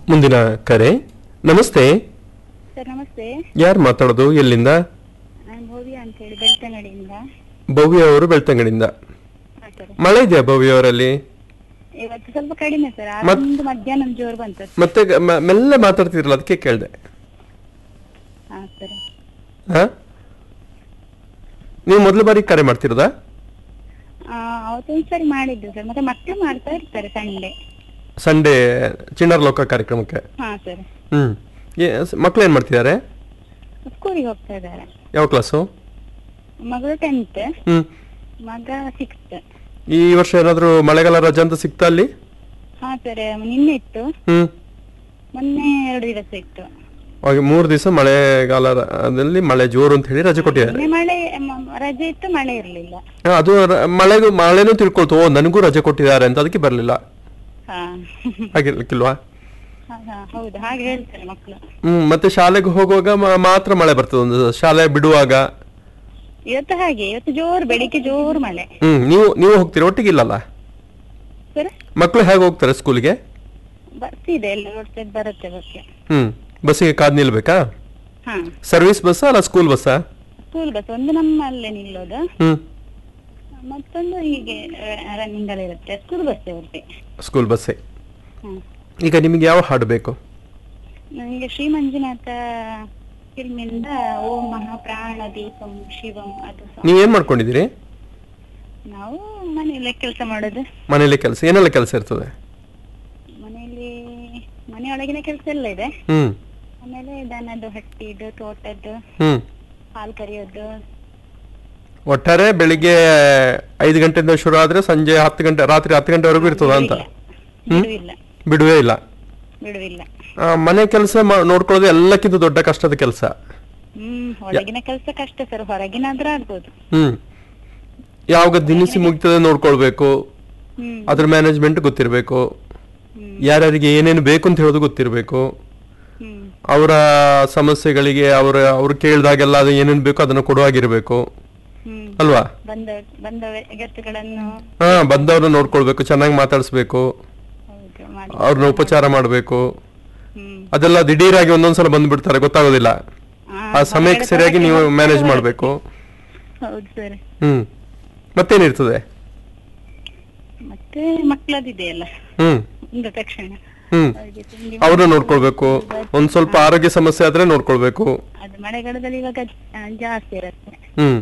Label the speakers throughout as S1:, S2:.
S1: ಮುಂದಿನ ಕರೆ ನಮಸ್ತೆ
S2: ಸರ್ ನಮಸ್ತೆ
S1: ಯಾರು ಮಾತಾಡೋದು ಎಲ್ಲಿಂದ
S2: ನಾನು ಭವ್ಯ ಅಂತ ಹೇಳಿ ಬೆಳ್ತಂಗಡಿಯಿಂದ
S1: ಭವ್ಯ ಅವರು ಬೆಳ್ತಂಗಡಿಯಿಂದ
S2: ಹಾ ಸರ್
S1: ಮಳೆ ಇದೆಯಾ ಭವ್ಯ ಅವರಲ್ಲಿ
S2: ಇವತ್ತು ಸ್ವಲ್ಪ ಕಡಿಮೆ ಸರ್
S1: ಮತ್-
S2: ಒಂದು ಮಧ್ಯಾಹ್ನ ಜೋರು ಬಂತು
S1: ಮತ್ತೆ ಗ- ಮ- ಮೆಲ್ಲ ಮಾತಾಡ್ತಿದ್ರಲ್ಲ ಅದಕ್ಕೆ ಕೇಳಿದೆ
S2: ಹಾ ಸರ್
S1: ಹಾ ನೀವು ಮೊದಲು ಬಾರಿ ಕರೆ ಮಾಡ್ತಿರೋದಾ
S2: ಅವತ್ತೊಂದು ಸರಿ ಮಾಡಿದ್ದು ಸರ್ ಮತ್ತೆ ಮಕ್ಕಳು ಮಾಡ್ತಾ ಇರ್ತಾರೆ ಸಂಡೆ
S1: ಸಂಡೇ ಚಿಣ್ಣರ ಲೋಕ ಕಾರ್ಯಕ್ರಮಕ್ಕೆ
S2: ಹಾ ಸರ್
S1: ಹ್ಮ್ ಮಕ್ಳು ಏನ್ ಮಾಡ್ತಿದ್ದಾರೆ
S2: ಸ್ಕೂಲಿಗೆ ಹೋಗ್ತಾ ಇದ್ದಾರೆ
S1: ಯಾವ ಕ್ಲಾಸು
S2: ಮಗಳು ಟೆಂತ್
S1: ಹ್ಮ್
S2: ಮಗ ಸಿಕ್ಸ್ತ್
S1: ಈ ವರ್ಷ ಏನಾದ್ರು ಮಳೆಗಾಲ ರಜೆ ಅಂತ ಸಿಗ್ತಾ ಅಲ್ಲಿ
S2: ಹಾ ಸರ್ ನಿನ್ನೆ ಇತ್ತು
S1: ಹ್ಮ್
S2: ಮೊನ್ನೆ ಎರಡು ದಿವಸ ಇತ್ತು
S1: ಹಾಗೆ ಮೂರು ದಿವಸ ಮಳೆಗಾಲದಲ್ಲಿ ಮಳೆ ಜೋರು ಅಂತ ಹೇಳಿ ರಜೆ ಕೊಟ್ಟಿದ್ದಾರೆ
S2: ನಿನ್ನೆ ಮಳೆ ಮ- ರಜೆ ಇತ್ತು ಮಳೆ ಇರ್ಲಿಲ್ಲ
S1: ಹಾ, ಅದು ರ- ಮಳೆಗೂ ಮಳೆನೂ ತಿಳ್ಕೊಳ್ತು ಓ ನನಗೂ ರಜೆ ಕೊಟ್ಟಿದ್ದಾರೆ ಅಂತ ಅದಕ್ಕೆ ಬರಲಿಲ್ಲ
S2: ಹಾ
S1: ಹಾಗಿರ್ಲಿಕ್ಕಿಲ್ವಾ
S2: ಹಾ, ಹಾ, ಹೌದು ಹಾಗೆ ಹೇಳ್ತಾರೆ ಮಕ್ಕಳು
S1: ಹ್ಮ್ ಮತ್ತೆ ಶಾಲೆಗೆ ಹೋಗುವಾಗ ಮ- ಮಾತ್ರ ಮಳೆ ಬರ್ತದೆ ಒಂದು ಶಾಲೆ ಬಿಡುವಾಗ
S2: ಇವತ್ತು ಹಾಗೆ ಇವತ್ತು ಜೋರು ಬೆಳಿಗ್ಗೆ ಜೋರು ಮಳೆ
S1: ಹ್ಮ್ ನೀವು ನೀವು ಹೋಗ್ತೀರಿ ಒಟ್ಟಿಗೆ ಇಲ್ಲಲ್ಲ
S2: ಸರ್
S1: ಮಕ್ಕಳು ಹೇಗೆ ಹೋಗ್ತಾರೆ ಸ್ಕೂಲಿಗೆ
S2: ಬಸ್ ಇದೆ ಎಲ್ಲ ರೋಡ್ ಸೈಡ್ ಬರುತ್ತೆ ಬಸ್ಗೆ
S1: ಹ್ಮ್ ಬಸ್ಸಿಗೆ ಕಾದ್ ನಿಲ್ಬೇಕಾ
S2: ಹಾ
S1: ಸರ್ವಿಸ್ ಬಸ್ಸಾ ಅಲ್ಲ ಸ್ಕೂಲ್ ಬಸ್ಸಾ
S2: ಸ್ಕೂಲ್ ಬಸ್ ಒಂದು ನಮ್ಮಲ್ಲೇ ನಿಲ್ಲೋದು
S1: ಹ್ಮ್
S2: ಮತ್ತೊಂದು ಹೀಗೆ ರನ್ನಿಂಗ್ ಅಲ್ಲಿ ಇರುತ್ತೆ ಸ್ಕೂಲ್ ಬಸ್ ಇರುತ್ತೆ
S1: ಸ್ಕೂಲ್ ಬಸ್ಸೇ
S2: ಹ್ಮ್
S1: ಈಗ ನಿಮಗೆ ಯಾವ ಹಾಡು ಬೇಕು
S2: ನನಗೆ ಶ್ರೀ ಮಂಜುನಾಥ ಫಿಲ್ಮಿಂದ ಓಂ ಮಹಾಪ್ರಾಣ ದೀಪಂ ಶಿವಂ ಅದು song.
S1: ನೀವೇನ್ ಮಾಡ್ಕೊಂಡಿದ್ದೀರಿ
S2: ನಾವು ಮನೆಯಲ್ಲೇ ಕೆಲಸ ಮಾಡೋದು
S1: ಮನೇಲಿ ಕೆಲಸ ಏನೆಲ್ಲ ಕೆಲಸ ಇರ್ತದೆ
S2: ಮನೆಯಲ್ಲಿ ಮನೆಯೊಳಗಿನ ಕೆಲಸ ಎಲ್ಲ ಇದೆ
S1: ಹ್ಮ್
S2: ಆಮೇಲೆ ದನದ್ದು ಹಟ್ಟಿದ್ದು ತೋಟದ್ದು
S1: ಹ್ಮ್
S2: ಹಾಲು ಕರಿಯೋದು
S1: ಒಟ್ಟಾರೆ ಬೆಳಿಗ್ಗೆ ಐದು ಗಂಟೆಯಿಂದ ಶುರು ಆದ್ರೆ ಸಂಜೆ ಹತ್ತು ಗಂಟೆ ರಾತ್ರಿ ಹತ್ತು ಗಂಟೆವರೆಗೂ ಇರ್ತದ ಅಂತ
S2: ಬಿಡುವಿಲ್ಲ
S1: ಬಿಡುವೇ ಇಲ್ಲ
S2: ಬಿಡುವಿಲ್ಲ
S1: ಆ, ಮನೆ ಕೆಲಸ ನೋಡ್ಕೊಳ್ಳೋದು ಎಲ್ಲಕ್ಕಿಂತ ದೊಡ್ಡ ಕಷ್ಟದ ಕೆಲಸ
S2: ಹ್ಮ್ ಒಳಗಿನ ಕೆಲಸ ಕಷ್ಟ ಸರ್ ಹೊರಗಿನಾದ್ರೂ ಆಗ್ಬೋದು
S1: ಹ್ಮ್ ಯಾವಾಗ ದಿನಸಿ ಮುಗ್ತದೆ ನೋಡ್ಕೊಳ್ಬೇಕು
S2: ಹ್ಮ್
S1: ಅದ್ರ ಮ್ಯಾನೇಜ್ಮೆಂಟ್ ಗೊತ್ತಿರಬೇಕು
S2: ಹ್ಮ್
S1: ಯಾರ್ಯಾರಿಗೆ ಏನೇನು ಬೇಕು ಅಂತ ಹೇಳೋದು ಗೊತ್ತಿರಬೇಕು
S2: ಹ್ಮ್
S1: ಅವರ ಸಮಸ್ಯೆಗಳಿಗೆ ಅವರ ಅವ್ರು ಕೇಳಿದಾಗೆಲ್ಲ ಅದು ಏನೇನು ಬೇಕೋ ಅದನ್ನು ಕೊಡುವಾಗಿರ್ಬೇಕು
S2: ಹ್ಮ್
S1: ಅಲ್ವಾ
S2: ಬಂದ ಬಂದ ಗೆಸ್ಟ್ಗಳನ್ನು
S1: ಹಾ ಬಂದವ್ರನ್ನ ನೋಡ್ಕೊಳ್ಬೇಕು ಚೆನ್ನಾಗಿ ಮಾತಾಡಿಸ್ಬೇಕು
S2: ಹೌದು ಮಾಡಿ
S1: ಅವ್ರನ್ನ ಉಪಚಾರ ಮಾಡಬೇಕು
S2: ಹ್ಮ್
S1: ಅದೆಲ್ಲ ದಿಢೀರಾಗಿ ಒಂದೊಂದ್ಸಲ ಬಂದ್ಬಿಡ್ತಾರೆ ಗೊತ್ತಾಗೋದಿಲ್ಲ ಆ ಸಮಯಕ್ಕೆ ಸರಿಯಾಗಿ ನೀವು ಮ್ಯಾನೇಜ್ ಮಾಡಬೇಕು
S2: ಹೌದು ಸರ್
S1: ಹ್ಮ್ ಮತ್ತೇನಿರ್ತದೆ
S2: ಮತ್ತೆ ಮಕ್ಕಳದಿದೆಯಲ್ಲ
S1: ಹ್ಮ್
S2: ಒಂದು ತಕ್ಷಣ
S1: ಹ್ಮ್
S2: ಅವ್ರಿಗೆ ತಿಂಡಿ
S1: ಅವ್ರನ್ನ ನೋಡ್ಕೊಳ್ಬೇಕು ಒಂದ್ ಸ್ವಲ್ಪ ಆರೋಗ್ಯ ಸಮಸ್ಯೆ ಆದ್ರೆ ನೋಡ್ಕೊಳ್ಬೇಕು
S2: ಅದು ಮಳೆಗಾಲದಲ್ಲಿ ಇವಾಗ ಆ, ಜಾಸ್ತಿ ಇರುತ್ತೆ
S1: ಹ್ಮ್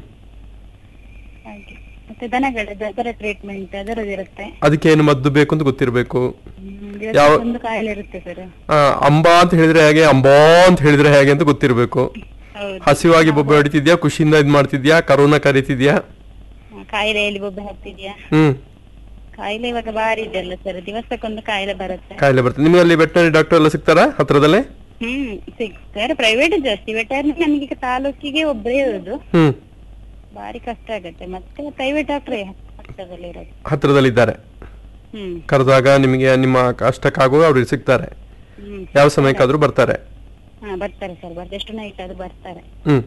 S2: ಹಾಗೆ ಮತ್ತೆ ದನಗಳದ್ದು ಅದರ ಟ್ರೀಟ್ಮೆಂಟ್ ಅದರದಿರುತ್ತೆ
S1: ಅದಕ್ಕೆ ಏನು ಮದ್ದು ಬೇಕು ಅಂತ ಗೊತ್ತಿರಬೇಕು
S2: ಹ್ಮ್,
S1: ಯಾವ-
S2: ಒಂದು ಕಾಯಿಲೆ ಇರುತ್ತೆ ಸರ್
S1: ಅಂಬಾ ಅಂತ ಹೇಳಿದ್ರೆ ಹೇಗೆ ಅಂಬಾ ಅಂತ ಹೇಳಿದ್ರೆ ಹೇಗೆ ಅಂತ ಗೊತ್ತಿರಬೇಕು
S2: ಹೌದು
S1: ಹಸಿವಾಗಿ ಬೊಬ್ಬೆ ಹೊಡಿತಿದ್ಯಾ ಖುಷಿಯಿಂದ ಇದ್ ಮಾಡ್ತಿದ್ಯಾ ಕರೋನಾ ಕರೀತಿದ್ಯಾ
S2: ಆ, ಕಾಯಿಲೆಯಲ್ಲಿ ಬೊಬ್ಬೆ ಹಾಕ್ತಿದ್ಯಾ
S1: ಹ್ಮ್
S2: ಕಾಯಿಲೆ ಇವಾಗ ಬಾರಿ ಇದೆಯಲ್ಲ ಸರ್ ದಿವಸಕ್ಕೊಂದು ಕಾಯಿಲೆ ಬರುತ್ತೆ
S1: ಕಾಯಿಲೆ ಬರ್ತದೆ ನಿಮಗೆ ಅಲ್ಲಿ ವೆಟನರಿ ಡಾಕ್ಟರ್ ಎಲ್ಲ ಸಿಗ್ತಾರಾ ಹತ್ರದಲ್ಲೇ
S2: ಹ್ಮ್ ಸಿಗ್ತಾರೆ ಪ್ರೈವೇಟ್ ಜಾಸ್ತಿ ವೆಟರ್ನರಿ ನಮಗೆ ತಾಲೂಕಿಗೆ ಒಬ್ಬರೇ ಇರೋದು
S1: ಹ್ಮ್
S2: ಬಾರಿ ಕಷ್ಟ ಆಗುತ್ತೆ ಮತ್ತೆ ಪ್ರೈವೇಟ್ ಡಾಕ್ಟ್ರೇ ಪಕ್ಕದಲ್ಲಿ ಇರೋದು
S1: ಹತ್ರದಲ್ಲಿ ಇದ್ದಾರೆ
S2: ಹ್ಮ್
S1: ಕರೆದಾಗ ನಿಮಗೆ ನಿಮ್ಮ ಕಷ್ಟಕ್ಕಾಗುವ ಅವ್ರಿಗೆ ಸಿಗ್ತಾರೆ
S2: ಹ್ಮ್
S1: ಯಾವ ಸಮಯಕ್ಕಾದ್ರೂ ಬರ್ತಾರೆ
S2: ಹಾ ಬರ್ತಾರೆ ಸರ್ ಬರ್ತಾರೆ ಎಷ್ಟು ನೈಟ್ ಆದ್ರೂ ಬರ್ತಾರೆ
S1: ಹ್ಮ್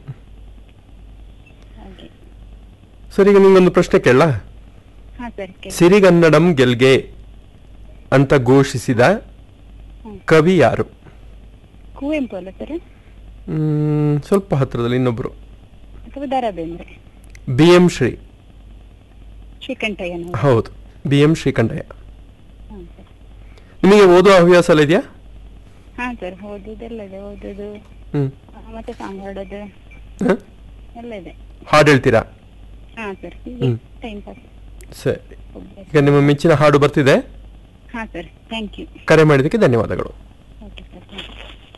S2: ಹಾಗೆ
S1: ಸರ್ ಈಗ ನಿಮ್ಗೊಂದು ಪ್ರಶ್ನೆ ಕೇಳಲ್ಲ
S2: ಹಾ ಸರ್ ಕೇಳಿ
S1: ಸಿರಿಗನ್ನಡಂ ಗೆಲ್ಗೆ ಅಂತ ಘೋಷಿಸಿದ
S2: ಹ್ಮ್.
S1: ಕವಿ ಯಾರು
S2: ಕುವೆಂಪು ಅಲ್ಲ ಸರ್
S1: ಹ್ಮ್, ಸ್ವಲ್ಪ ಹತ್ರದಲ್ಲಿ ಇನ್ನೊಬ್ರು
S2: ಅಥವಾ ದ ರಾ ಬೇಂದ್ರೆ
S1: ಬಿ ಎಂ ಶ್ರೀ
S2: ಶ್ರೀಕಂಠಯ್ಯನವರು
S1: ಹೌದು ಬಿ ಎಂ ಶ್ರೀಕಂಠಯ್ಯ
S2: ಹ್ಮ್ ಸರ್
S1: ನಿಮಗೆ ಓದುವ ಹವ್ಯಾಸ ಎಲ್ಲ ಇದೆಯಾ
S2: ಹಾ ಸರ್ ಓದುದೆಲ್ಲ ಇದೆ ಓದುದು
S1: ಹ್ಮ್
S2: ಆ, ಮತ್ತೆ ಸಾಂಗ್ ಹಾಡೋದು
S1: ಹ?
S2: ಎಲ್ಲ ಇದೆ
S1: ಹಾಡು ಹೇಳ್ತೀರಾ
S2: ಹಾ ಸರ್
S1: ಹ್ಮ್.
S2: ಟೈಮ್ ಪಾಸ್
S1: ಸರಿ ಈಗ ನಿಮ್ಮ ಮೆಚ್ಚಿನ ಹಾಡು ಬರ್ತಿದೆ
S2: ಹಾ ಸರ್ ಥ್ಯಾಂಕ್ ಯು
S1: ಕರೆ ಮಾಡಿದ್ದಕ್ಕೆ ಧನ್ಯವಾದಗಳು